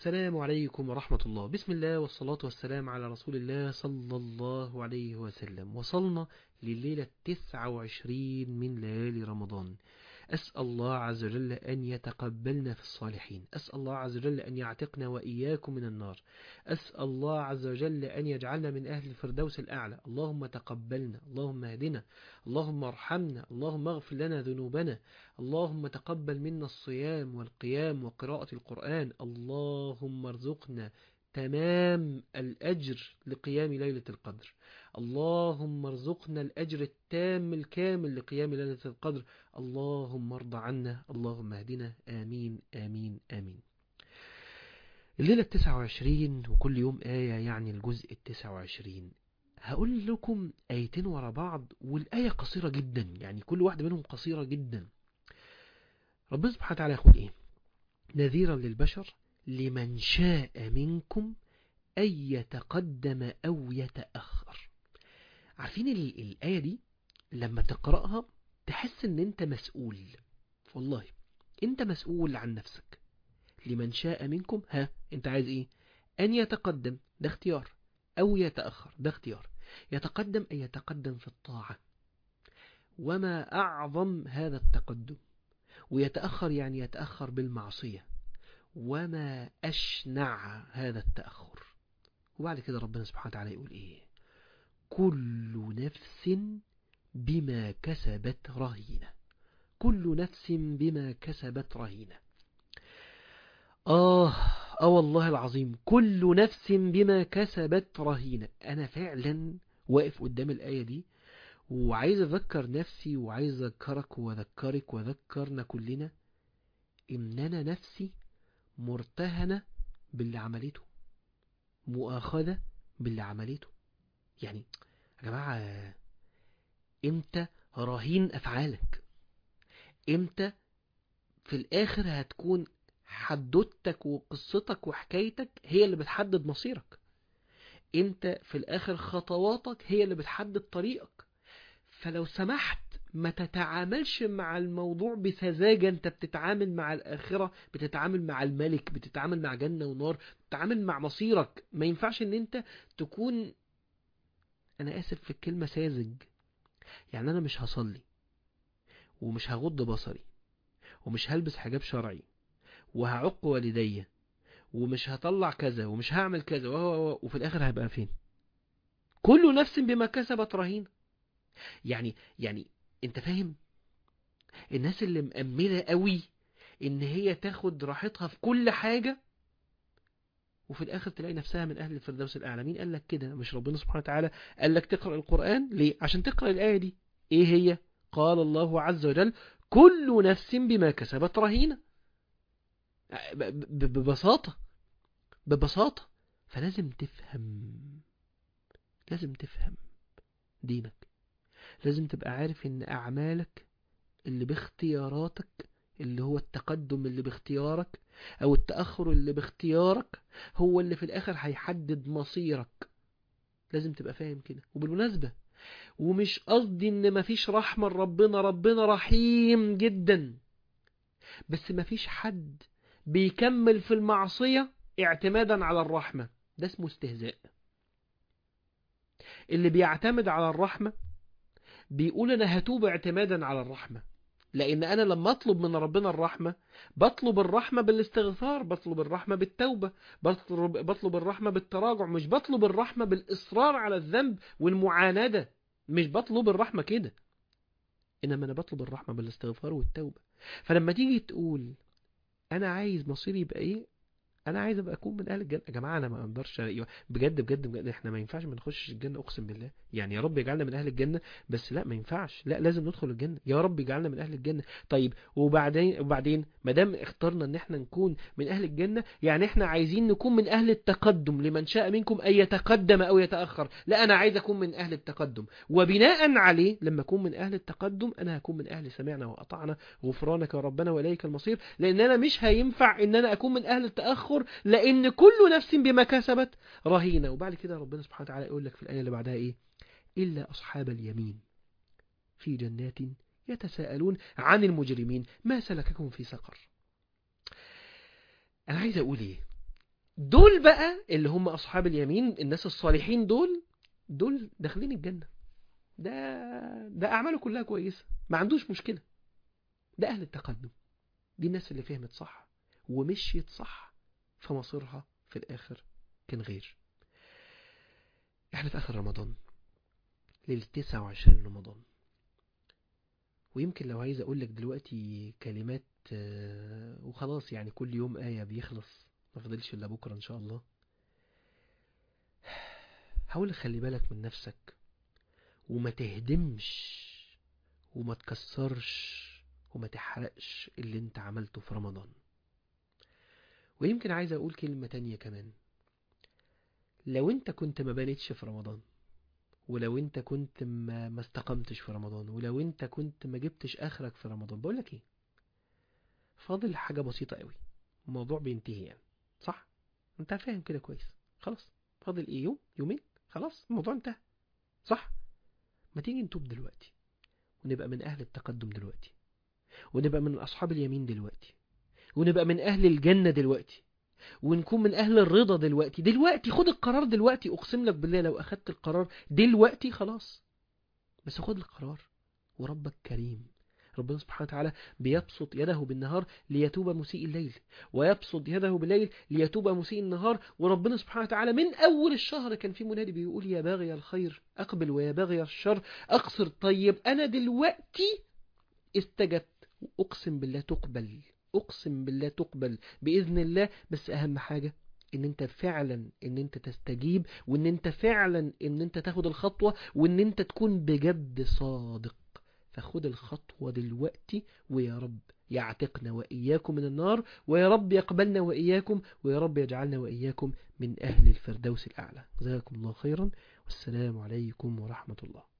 السلام عليكم ورحمة الله بسم الله والصلاة والسلام على رسول الله صلى الله عليه وسلم وصلنا لليلة التسعة وعشرين من ليالي رمضان أسأل الله عز وجل أن يتقبلنا في الصالحين أسأل الله عز وجل أن يعتقنا وإياكم من النار أسأل الله عز وجل أن يجعلنا من أهل الفردوس الأعلى اللهم تقبلنا اللهم اهدنا اللهم ارحمنا اللهم اغفر لنا ذنوبنا اللهم تقبل منا الصيام والقيام وقراءة القرآن اللهم ارزقنا تمام الأجر لقيام ليلة القدر اللهم ارزقنا الأجر التام الكامل لقيام ليلة القدر اللهم ارض عنا اللهم اهدنا آمين آمين آمين الليلة التسعة وعشرين وكل يوم آية يعني الجزء التسعة وعشرين هقول لكم آيتين ورا بعض والآية قصيرة جدا يعني كل واحدة منهم قصيرة جدا ربنا سبحانه وتعالى يقول إيه نذيرا للبشر لمن شاء منكم أن يتقدم أو يتأخر عارفين ال- الآية دي لما تقرأها تحس ان انت مسؤول والله انت مسؤول عن نفسك لمن شاء منكم ها انت عايز ايه ان يتقدم ده اختيار او يتأخر ده اختيار يتقدم ان يتقدم في الطاعة وما اعظم هذا التقدم ويتأخر يعني يتأخر بالمعصية وما أشنع هذا التأخر وبعد كده ربنا سبحانه وتعالى يقول إيه كل نفس بما كسبت رهينة كل نفس بما كسبت رهينة آه آه والله العظيم كل نفس بما كسبت رهينة أنا فعلا واقف قدام الآية دي وعايز أذكر نفسي وعايز أذكرك وأذكرك وأذكرنا كلنا إن أنا نفسي مرتهنة باللي عملته مؤاخذة باللي عملته يعني يا جماعة انت رهين افعالك انت في الاخر هتكون حدوتك وقصتك وحكايتك هي اللي بتحدد مصيرك انت في الاخر خطواتك هي اللي بتحدد طريقك فلو سمحت ما تتعاملش مع الموضوع بسذاجة انت بتتعامل مع الآخرة بتتعامل مع الملك بتتعامل مع جنة ونار بتتعامل مع مصيرك ما ينفعش ان انت تكون انا اسف في الكلمة ساذج يعني انا مش هصلي ومش هغض بصري ومش هلبس حجاب شرعي وهعق والدي ومش هطلع كذا ومش هعمل كذا وهو وفي الاخر هيبقى فين كل نفس بما كسبت رهين يعني يعني انت فاهم الناس اللي مأملة قوي ان هي تاخد راحتها في كل حاجة وفي الاخر تلاقي نفسها من اهل الفردوس الاعلى مين قال لك كده مش ربنا سبحانه وتعالى قال لك تقرأ القرآن ليه عشان تقرأ الآية دي ايه هي قال الله عز وجل كل نفس بما كسبت رهينة ب- ب- ببساطة ببساطة فلازم تفهم لازم تفهم دينك لازم تبقى عارف ان اعمالك اللي باختياراتك اللي هو التقدم اللي باختيارك او التأخر اللي باختيارك هو اللي في الاخر هيحدد مصيرك لازم تبقى فاهم كده وبالمناسبة ومش قصدي ان مفيش رحمة ربنا ربنا رحيم جدا بس مفيش حد بيكمل في المعصية اعتمادا على الرحمة ده اسمه استهزاء اللي بيعتمد على الرحمة بيقول انا هتوب اعتمادا على الرحمة لان انا لما اطلب من ربنا الرحمة بطلب الرحمة بالاستغفار بطلب الرحمة بالتوبة بطلب, بطلب الرحمة بالتراجع مش بطلب الرحمة بالاصرار على الذنب والمعاندة مش بطلب الرحمة كده انما انا بطلب الرحمة بالاستغفار والتوبة فلما تيجي تقول انا عايز مصيري يبقى ايه انا عايز ابقى اكون من اهل الجنه يا جماعه انا ما اقدرش بجد بجد بجد احنا ما ينفعش ما نخشش الجنه اقسم بالله يعني يا رب يجعلنا من اهل الجنه بس لا ما ينفعش لا لازم ندخل الجنه يا رب يجعلنا من اهل الجنه طيب وبعدين وبعدين ما دام اخترنا ان احنا نكون من اهل الجنه يعني احنا عايزين نكون من اهل التقدم لمن شاء منكم ان يتقدم او يتاخر لا انا عايز اكون من اهل التقدم وبناء عليه لما اكون من اهل التقدم انا هكون من اهل سمعنا واطعنا غفرانك يا ربنا واليك المصير لان انا مش هينفع ان انا اكون من اهل التاخر لان كل نفس بما كسبت رهينه وبعد كده ربنا سبحانه وتعالى يقول لك في الايه اللي بعدها ايه الا اصحاب اليمين في جنات يتساءلون عن المجرمين ما سلككم في سقر انا عايز اقول ايه دول بقى اللي هم أصحاب اليمين الناس الصالحين دول دول داخلين الجنة ده ده أعماله كلها كويسة ما عندوش مشكلة ده أهل التقدم دي الناس اللي فهمت صح ومشيت صح فمصيرها في الآخر كان غير احنا في آخر رمضان ليلة 29 رمضان ويمكن لو عايز أقول لك دلوقتي كلمات آه، وخلاص يعني كل يوم آية بيخلص ما فضلش إلا بكرة إن شاء الله حاول خلي بالك من نفسك وما تهدمش وما تكسرش وما تحرقش اللي انت عملته في رمضان ويمكن عايز اقول كلمة تانية كمان لو انت كنت ما بانتش في رمضان ولو انت كنت ما, ما استقمتش في رمضان ولو انت كنت ما جبتش اخرك في رمضان بقولك ايه فاضل حاجة بسيطة قوي الموضوع بينتهي يعني صح انت فاهم كده كويس خلاص فاضل ايه يوم يومين خلاص الموضوع انتهى صح ما تيجي نتوب دلوقتي ونبقى من اهل التقدم دلوقتي ونبقى من اصحاب اليمين دلوقتي ونبقى من اهل الجنة دلوقتي ونكون من اهل الرضا دلوقتي دلوقتي خد القرار دلوقتي اقسم لك بالله لو اخدت القرار دلوقتي خلاص بس خد القرار وربك كريم ربنا سبحانه وتعالى بيبسط يده بالنهار ليتوب مسيء الليل ويبسط يده بالليل ليتوب مسيء النهار وربنا سبحانه وتعالى من أول الشهر كان في منادي بيقول يا باغي الخير أقبل ويا باغي الشر أقصر طيب أنا دلوقتي استجبت أقسم بالله تقبل أقسم بالله تقبل بإذن الله بس أهم حاجة ان انت فعلا ان انت تستجيب وان انت فعلا ان انت تاخد الخطوة وان انت تكون بجد صادق فخد الخطوة دلوقتي ويا رب يعتقنا وإياكم من النار ويا رب يقبلنا وإياكم ويا رب يجعلنا وإياكم من أهل الفردوس الأعلى جزاكم الله خيرا والسلام عليكم ورحمة الله